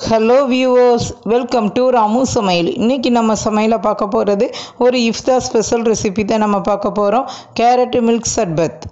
hello viewers welcome to Ramu சமையல் இன்றைக்கி நம்ம சமையலை பார்க்க போகிறது ஒரு இஃப்தார் ஸ்பெஷல் ரெசிபி தான் நம்ம பார்க்க போகிறோம் கேரட் மில்க் சர்பத்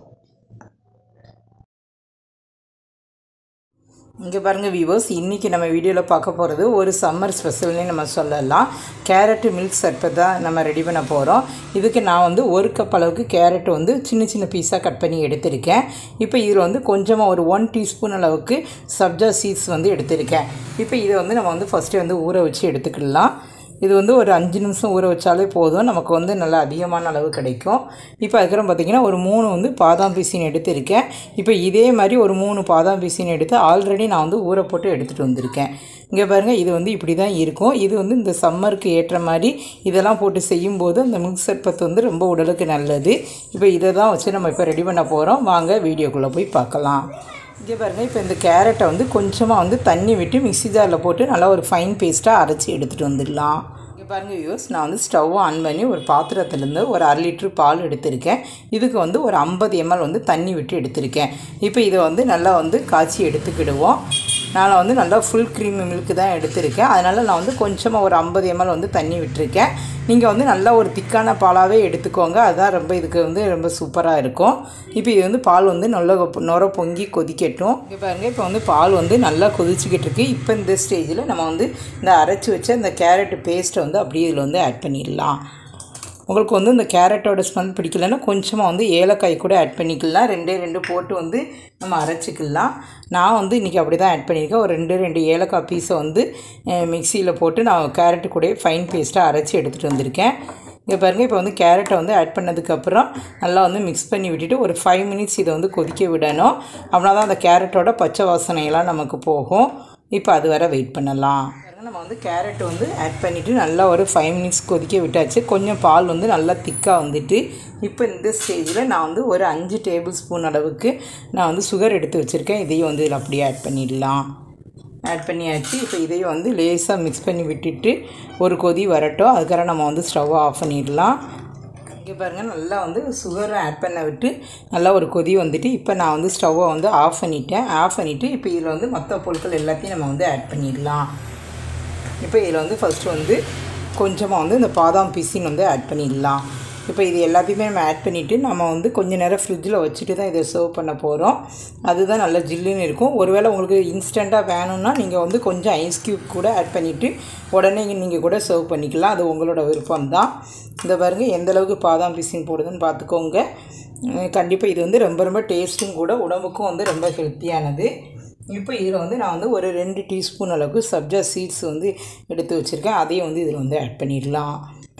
இங்கே பாருங்கள் வியூவர்ஸ் இன்றைக்கி நம்ம வீடியோவில் பார்க்க போகிறது ஒரு சம்மர் ஸ்பெஷல்னே நம்ம சொல்லலாம் கேரட் மில்க் சர்பத் தான் நம்ம ரெடி பண்ண போகிறோம் இதுக்கு நான் வந்து ஒரு கப் அளவுக்கு கேரட் வந்து சின்ன சின்ன பீஸாக கட் பண்ணி எடுத்திருக்கேன் இப்போ இதில் வந்து கொஞ்சமாக ஒரு ஒன் டீஸ்பூன் அளவுக்கு சப்ஜா சீட்ஸ் வந்து எடுத்திருக்கேன் இப்போ இதை வந்து நம்ம வந்து ஃபஸ்ட்டு வந்து ஊற வச்சு எடுத்துக்கலாம் இது வந்து ஒரு அஞ்சு நிமிஷம் ஊற வச்சாலே போதும் நமக்கு வந்து நல்லா அதிகமான அளவு கிடைக்கும் இப்போ அதுக்கப்புறம் பார்த்திங்கன்னா ஒரு மூணு வந்து பாதாம் பீசின் எடுத்திருக்கேன் இப்போ இதே மாதிரி ஒரு மூணு பாதாம் பீசின் எடுத்து ஆல்ரெடி நான் வந்து ஊற போட்டு எடுத்துகிட்டு வந்திருக்கேன் இங்கே பாருங்கள் இது வந்து இப்படி தான் இருக்கும் இது வந்து இந்த சம்மருக்கு ஏற்ற மாதிரி இதெல்லாம் போட்டு செய்யும்போது அந்த மிக்ஸ் சர்பத் வந்து ரொம்ப உடலுக்கு நல்லது இப்போ இதை தான் வச்சு நம்ம இப்போ ரெடி பண்ண போகிறோம் வாங்க வீடியோக்குள்ளே போய் பார்க்கலாம் இங்கே பாருங்கள் இப்போ இந்த கேரட்டை வந்து கொஞ்சமாக வந்து தண்ணி விட்டு மிக்ஸி ஜாரில் போட்டு நல்லா ஒரு ஃபைன் பேஸ்ட்டாக அரைச்சி எடுத்துகிட்டு வந்துடலாம் இங்கே பாருங்கள் யூஸ் நான் வந்து ஸ்டவ்வை ஆன் பண்ணி ஒரு பாத்திரத்துலேருந்து ஒரு அரை லிட்ரு பால் எடுத்திருக்கேன் இதுக்கு வந்து ஒரு ஐம்பது எம்எல் வந்து தண்ணி விட்டு எடுத்திருக்கேன் இப்போ இதை வந்து நல்லா வந்து காய்ச்சி எடுத்துக்கிடுவோம் நான் வந்து நல்லா ஃபுல் க்ரீம் மில்க்கு தான் எடுத்திருக்கேன் அதனால் நான் வந்து கொஞ்சமாக ஒரு ஐம்பது எம்எல் வந்து தண்ணி விட்டுருக்கேன் நீங்கள் வந்து நல்லா ஒரு திக்கான பாலாகவே எடுத்துக்கோங்க அதுதான் ரொம்ப இதுக்கு வந்து ரொம்ப சூப்பராக இருக்கும் இப்போ இது வந்து பால் வந்து நல்லா நுர பொங்கி கொதிக்கட்டும் இங்கே பாருங்கள் இப்போ வந்து பால் வந்து நல்லா கொதிச்சிக்கிட்டு இருக்கு இப்போ இந்த ஸ்டேஜில் நம்ம வந்து இந்த அரைச்சி வச்ச இந்த கேரட் பேஸ்ட்டை வந்து அப்படியே இதில் வந்து ஆட் பண்ணிடலாம் உங்களுக்கு வந்து இந்த கேரட்டோட ஸ்மெல் பிடிக்கலன்னா கொஞ்சமாக வந்து ஏலக்காய் கூட ஆட் பண்ணிக்கலாம் ரெண்டே ரெண்டு போட்டு வந்து நம்ம அரைச்சிக்கலாம் நான் வந்து இன்றைக்கி அப்படி தான் ஆட் பண்ணியிருக்கேன் ஒரு ரெண்டு ரெண்டு ஏலக்காய் பீஸை வந்து மிக்சியில் போட்டு நான் கேரட்டு கூட ஃபைன் பேஸ்ட்டாக அரைச்சி எடுத்துகிட்டு வந்திருக்கேன் இங்கே பாருங்கள் இப்போ வந்து கேரட்டை வந்து ஆட் பண்ணதுக்கப்புறம் நல்லா வந்து மிக்ஸ் பண்ணி விட்டுட்டு ஒரு ஃபைவ் மினிட்ஸ் இதை வந்து கொதிக்க விடணும் அப்படின்னா தான் அந்த கேரட்டோட பச்சை வாசனையெல்லாம் நமக்கு போகும் இப்போ அது வரை வெயிட் பண்ணலாம் நம்ம வந்து கேரட் வந்து ஆட் பண்ணிவிட்டு நல்லா ஒரு ஃபைவ் மினிட்ஸ் கொதிக்க விட்டாச்சு கொஞ்சம் பால் வந்து நல்லா திக்காக வந்துட்டு இப்போ இந்த ஸ்டேஜில் நான் வந்து ஒரு அஞ்சு டேபிள் ஸ்பூன் அளவுக்கு நான் வந்து சுகர் எடுத்து வச்சுருக்கேன் இதையும் வந்து இதில் அப்படியே ஆட் பண்ணிடலாம் ஆட் பண்ணியாச்சு இப்போ இதையும் வந்து லேசாக மிக்ஸ் பண்ணி விட்டுட்டு ஒரு கொதி வரட்டும் அதுக்கப்புறம் நம்ம வந்து ஸ்டவ்வை ஆஃப் பண்ணிடலாம் இங்கே பாருங்கள் நல்லா வந்து சுகரை ஆட் பண்ண விட்டு நல்லா ஒரு கொதி வந்துட்டு இப்போ நான் வந்து ஸ்டவ்வை வந்து ஆஃப் பண்ணிட்டேன் ஆஃப் பண்ணிவிட்டு இப்போ இதில் வந்து மற்ற பொருட்கள் எல்லாத்தையும் நம்ம வந்து ஆட் பண்ணிடலாம் இப்போ இதில் வந்து ஃபஸ்ட்டு வந்து கொஞ்சமாக வந்து இந்த பாதாம் பீசின் வந்து ஆட் பண்ணிடலாம் இப்போ இது எல்லாத்தையுமே நம்ம ஆட் பண்ணிவிட்டு நம்ம வந்து கொஞ்சம் நேரம் ஃப்ரிட்ஜில் வச்சுட்டு தான் இதை சர்வ் பண்ண போகிறோம் அதுதான் நல்லா ஜில்லுன்னு இருக்கும் ஒருவேளை உங்களுக்கு இன்ஸ்டண்ட்டாக வேணும்னா நீங்கள் வந்து கொஞ்சம் ஐஸ் க்யூப் கூட ஆட் பண்ணிவிட்டு உடனே நீங்கள் கூட சர்வ் பண்ணிக்கலாம் அது உங்களோட விருப்பம் தான் இந்த பாருங்கள் எந்த அளவுக்கு பாதாம் பீசின் போடுதுன்னு பார்த்துக்கோங்க கண்டிப்பாக இது வந்து ரொம்ப ரொம்ப டேஸ்ட்டும் கூட உடம்புக்கும் வந்து ரொம்ப ஹெல்த்தியானது இப்போ இதில் வந்து நான் வந்து ஒரு ரெண்டு டீஸ்பூன் அளவுக்கு சப்ஜா சீட்ஸ் வந்து எடுத்து வச்சுருக்கேன் அதையும் வந்து இதில் வந்து ஆட் பண்ணிடலாம்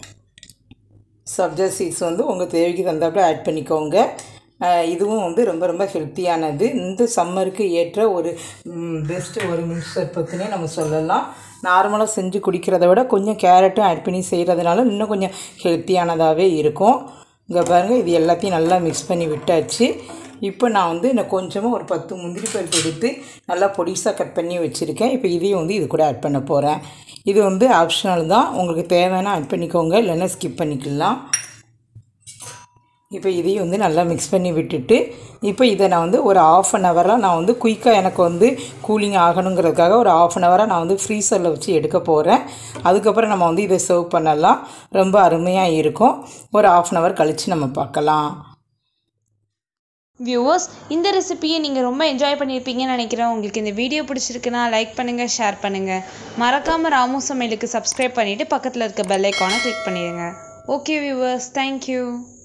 சப்ஜா சீட்ஸ் வந்து உங்கள் தேவைக்கு தந்தாப்புல ஆட் பண்ணிக்கோங்க இதுவும் வந்து ரொம்ப ரொம்ப ஹெல்த்தியானது இந்த சம்மருக்கு ஏற்ற ஒரு பெஸ்ட்டு ஒரு மில்க் சர்பத்துனே நம்ம சொல்லலாம் நார்மலாக செஞ்சு குடிக்கிறத விட கொஞ்சம் கேரட்டும் ஆட் பண்ணி செய்கிறதுனால இன்னும் கொஞ்சம் ஹெல்த்தியானதாகவே இருக்கும் இங்கே பாருங்கள் இது எல்லாத்தையும் நல்லா மிக்ஸ் பண்ணி விட்டாச்சு இப்போ நான் வந்து இன்னும் கொஞ்சமாக ஒரு பத்து முந்திரி பருப்பு எடுத்து நல்லா பொடிசாக கட் பண்ணி வச்சுருக்கேன் இப்போ இதையும் வந்து இது கூட ஆட் பண்ண போகிறேன் இது வந்து ஆப்ஷனல் தான் உங்களுக்கு தேவைன்னா ஆட் பண்ணிக்கோங்க இல்லைன்னா ஸ்கிப் பண்ணிக்கலாம் இப்போ இதையும் வந்து நல்லா மிக்ஸ் பண்ணி விட்டுட்டு இப்போ இதை நான் வந்து ஒரு ஆஃப் அன் ஹவராக நான் வந்து குயிக்காக எனக்கு வந்து கூலிங் ஆகணுங்கிறதுக்காக ஒரு ஆஃப் அன் ஹவராக நான் வந்து ஃப்ரீசரில் வச்சு எடுக்க போகிறேன் அதுக்கப்புறம் நம்ம வந்து இதை சர்வ் பண்ணலாம் ரொம்ப அருமையாக இருக்கும் ஒரு ஆஃப் அன் ஹவர் கழித்து நம்ம பார்க்கலாம் வியூவர்ஸ் இந்த ரெசிபியை நீங்கள் ரொம்ப என்ஜாய் பண்ணியிருப்பீங்கன்னு நினைக்கிறேன் உங்களுக்கு இந்த வீடியோ பிடிச்சிருக்குன்னா லைக் பண்ணுங்கள் ஷேர் பண்ணுங்கள் மறக்காமல் ராமு சமையலுக்கு சப்ஸ்கிரைப் பண்ணிவிட்டு பக்கத்தில் இருக்க பெல் ஐக்கானை கிளிக் பண்ணிடுங்க ஓகே வியூவர்ஸ் தேங்க்யூ